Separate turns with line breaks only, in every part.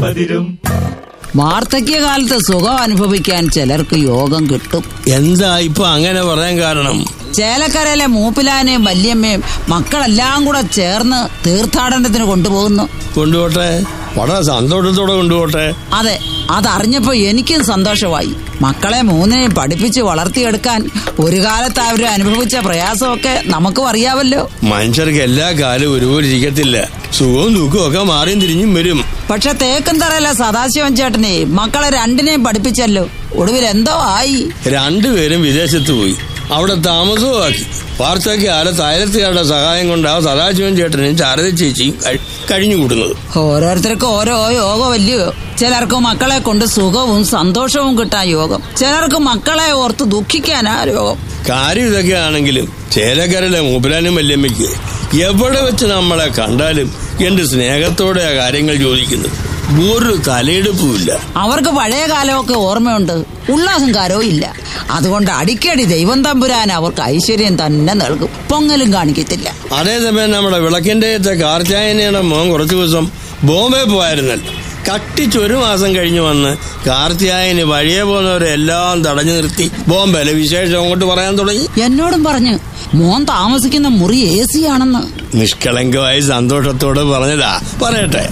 പതിരും
വാർദ്ധക്യകാലത്ത് സുഖം അനുഭവിക്കാൻ ചിലർക്ക് യോഗം കിട്ടും
എന്താ ഇപ്പൊ അങ്ങനെ പറയാൻ കാരണം
ചേലക്കരയിലെ മൂപ്പിലാനെയും വല്യമ്മയും മക്കളെല്ലാം കൂടെ ചേർന്ന് തീർത്ഥാടനത്തിന് കൊണ്ടുപോകുന്നു
കൊണ്ടുപോട്ടെ വളരെ സന്തോഷത്തോടെ കൊണ്ടുപോട്ടെ
അതെ അതറിഞ്ഞപ്പോ എനിക്കും സന്തോഷമായി മക്കളെ മൂന്നിനെയും പഠിപ്പിച്ച് വളർത്തിയെടുക്കാൻ ഒരു കാലത്ത് അവർ അനുഭവിച്ച പ്രയാസമൊക്കെ നമുക്കും അറിയാവല്ലോ
മനുഷ്യർക്ക് എല്ലാ കാലവും ഒരുപോലെ ഇരിക്കത്തില്ല സുഖവും ദുഃഖവും ഒക്കെ മാറിയും തിരിഞ്ഞും വരും
പക്ഷെ തേക്കൻ തറയിലെ സദാശിവൻ ചേട്ടനെ മക്കളെ രണ്ടിനെയും പഠിപ്പിച്ചല്ലോ ഒടുവിൽ എന്തോ ആയി
രണ്ടുപേരും വിദേശത്ത് പോയി അവിടെ താമസവും ആക്കി വാർത്തക്കാലത്ത് അയലത്തുകാരുടെ സഹായം കൊണ്ടാ സദാശിവൻ ചേട്ടനും ശാരദ ചേച്ചിയും കഴി- കഴിഞ്ഞുകൂടുന്നത്
ഓരോരുത്തർക്കും ഓരോ യോഗമല്ലയോ ചിലർക്ക് മക്കളെ കൊണ്ട് സുഖവും സന്തോഷവും കിട്ടാൻ യോഗം ചിലർക്ക് മക്കളെ ഓർത്ത് ദുഃഖിക്കാനാ യോഗം
കാര്യം ഇതൊക്കെ ആണെങ്കിലും ചേലക്കരയിലെ മൂപ്പരാനും വല്യമ്മയ്ക്ക് എവിടെ വെച്ച് നമ്മളെ കണ്ടാലും എന്റെ സ്നേഹത്തോടെ ആ കാര്യങ്ങൾ ചോദിക്കുന്നത് ഒരു തലയെടുപ്പുമില്ല
അവർക്ക് പഴയ കാലമൊക്കെ ഓർമ്മയുണ്ട് ഉള്ളാഹങ്കാരവും ഇല്ല അതുകൊണ്ട് അടിക്കടി ദൈവം തമ്പുരാൻ അവർക്ക് ഐശ്വര്യം തന്നെ നൽകും പൊങ്ങലും കാണിക്കത്തില്ല
അതേസമയം നമ്മുടെ വിളക്കിന്റെ കാർച്ചായനയുടെ മോൻ കുറച്ചു ദിവസം ബോംബെ പോയായിരുന്നല്ലോ കട്ടിച്ച് ഒരു മാസം കഴിഞ്ഞ് വന്ന് കാർത്തിയായന് വഴിയെ പോകുന്നവരെ എല്ലാം തടഞ്ഞു നിർത്തി ബോംബെയിലെ വിശേഷം അങ്ങോട്ട് പറയാൻ തുടങ്ങി
എന്നോടും പറഞ്ഞു മോൻ താമസിക്കുന്ന മുറി എ സി ആണെന്ന്
നിഷ്കളങ്കമായി സന്തോഷത്തോടെ പറഞ്ഞതാ പറയട്ടെ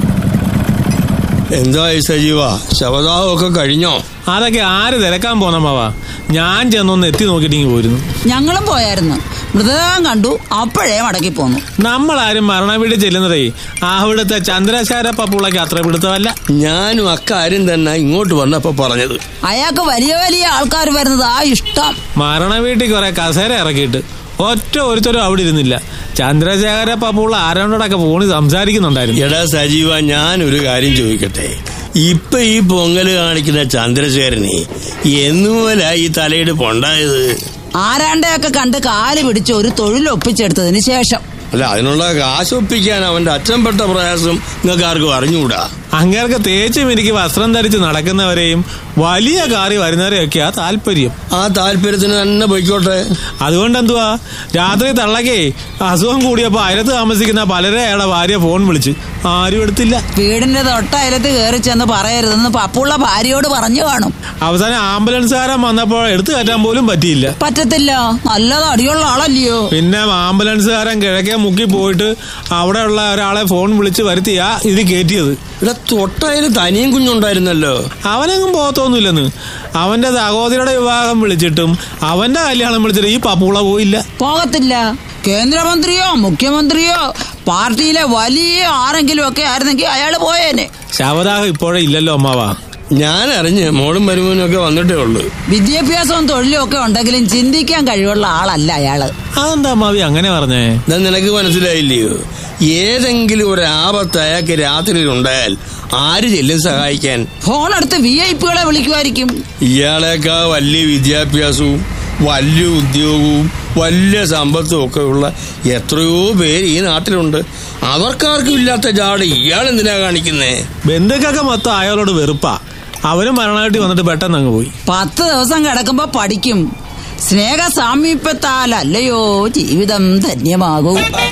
എന്തായി സജീവ ശവദാഹമൊക്കെ കഴിഞ്ഞോ
അതൊക്കെ ആര് തിരക്കാൻ പോന്ന മാവാ ഞാൻ ചെന്നൊന്ന് എത്തി നോക്കിയിട്ടിങ്ങി പോയിരുന്നു
ഞങ്ങളും പോയായിരുന്നു മൃതദേഹം കണ്ടു അപ്പോഴേ മടക്കി പോന്നു
നമ്മളാരും മരണ വീട് ചെല്ലുന്നതേ അവിടുത്തെ ചന്ദ്രശേഖര പപ്പുളയ്ക്ക് അത്ര പിടുത്തമല്ല
ഞാനും അക്കാര്യം തന്നെ ഇങ്ങോട്ട് വന്നപ്പോ പറഞ്ഞത്
അയാൾക്ക് വലിയ വലിയ ആൾക്കാർ വരുന്നത് ആ ഇഷ്ടം
മരണ വീട്ടിൽ കുറെ കസേര ഇറക്കിയിട്ട് ഒറ്റ ഒരുത്തരും അവിടെ ഇരുന്നില്ല ചന്ദ്രശേഖര പപ്പുള്ള ആരോടൊക്കെ ഫോണിൽ സംസാരിക്കുന്നുണ്ടായിരുന്നു
എടാ സജീവ ഞാൻ ഒരു കാര്യം ചോദിക്കട്ടെ ഇപ്പൊ ഈ പൊങ്കല് കാണിക്കുന്ന ചന്ദ്രശേഖരനെ എന്നുപോലെ ഈ തലയെടുപ്പ് ഉണ്ടായത്
ആരാണ്ടെയൊക്കെ കണ്ട് കാല് പിടിച്ച് ഒരു തൊഴിൽ ഒപ്പിച്ചെടുത്തതിന് ശേഷം
അല്ല അതിനുള്ള കാശ് ഒപ്പിക്കാൻ അവന്റെ അച്ഛൻ പെട്ട പ്രയാസം നിങ്ങൾക്ക് ആർക്കും അറിഞ്ഞുകൂടാ
അങ്ങേർക്ക് തേച്ചും എനിക്ക് വസ്ത്രം ധരിച്ച് നടക്കുന്നവരെയും വലിയ കാറി വരുന്നവരെയൊക്കെയാ താല്പര്യം
ആ താല്പര്യത്തിന് തന്നെ പൊയ്ക്കോട്ടെ
അതുകൊണ്ട് എന്തുവാ രാത്രി തള്ളക്കേ അസുഖം കൂടിയപ്പോ അയലത്ത് താമസിക്കുന്ന പലരെ അയാളെ ഭാര്യ ഫോൺ വിളിച്ച് ആരും എടുത്തില്ല
വീടിന്റെ തൊട്ടയലത്ത് കയറി ചെന്ന് പറയരുതെന്ന് പപ്പുള്ള ഭാര്യയോട് പറഞ്ഞു കാണും
അവസാനം ആംബുലൻസുകാരൻ വന്നപ്പോൾ എടുത്തു കയറ്റാൻ പോലും പറ്റിയില്ല
പറ്റത്തില്ല നല്ല തടിയുള്ള ആളല്ലയോ
പിന്നെ ആംബുലൻസുകാരൻ കിഴക്കേ മുക്കി പോയിട്ട് അവിടെയുള്ള ഒരാളെ ഫോൺ വിളിച്ച് വരുത്തിയാ ഇത് കയറ്റിയത്
ഇവിടെ തൊട്ടതിൽ തനിയും കുഞ്ഞുണ്ടായിരുന്നല്ലോ
അവനെങ്ങും പോകത്തൊന്നുമില്ലെന്ന് അവന്റെ സഹോദരിയുടെ വിവാഹം വിളിച്ചിട്ടും അവന്റെ കല്യാണം വിളിച്ചിട്ട് ഈ പപ്പുള പോയില്ല
പോകത്തില്ല കേന്ദ്രമന്ത്രിയോ മുഖ്യമന്ത്രിയോ പാർട്ടിയിലെ വലിയ ആരെങ്കിലും ഒക്കെ ആയിരുന്നെങ്കിൽ അയാൾ പോയേനെ
ശവദാഹം ഇപ്പോഴേ ഇല്ലല്ലോ അമ്മാവാ
ഞാൻ അറിഞ്ഞ് മോളും മരുമോനും ഒക്കെ വന്നിട്ടേ ഉള്ളൂ
വിദ്യാഭ്യാസവും തൊഴിലും ഒക്കെ ഉണ്ടെങ്കിലും ചിന്തിക്കാൻ കഴിവുള്ള ആളല്ല അയാള്
അതെന്താ അമ്മാവി അങ്ങനെ പറഞ്ഞേ
ഇതാ നിനക്ക് മനസ്സിലായില്ലയോ ഏതെങ്കിലും ഒരു ആപത്ത് അയാൾക്ക് രാത്രിയിൽ ഉണ്ടായാൽ ആര് ചെല്ലും സഹായിക്കാൻ
ഫോൺ എടുത്ത് വി ഐ പികളെ വിളിക്കുമായിരിക്കും
ഇയാളേക്കാ വലിയ വിദ്യാഭ്യാസവും വലിയ ഉദ്യോഗവും വലിയ സമ്പത്തും ഒക്കെ ഉള്ള എത്രയോ പേര് ഈ നാട്ടിലുണ്ട് അവർക്കാർക്കും ഇല്ലാത്ത ജാട് ഇയാൾ എന്തിനാ കാണിക്കുന്നേ
ബന്ധുക്കൊക്കെ മൊത്തം അയാളോട് വെറുപ്പാ അവരും മരണമായിട്ട് വന്നിട്ട് പെട്ടെന്ന് അങ്ങ് പോയി
പത്ത് ദിവസം കിടക്കുമ്പോ പഠിക്കും സ്നേഹ സാമീപ്യത്താൽ അല്ലയോ ജീവിതം ധന്യമാകൂ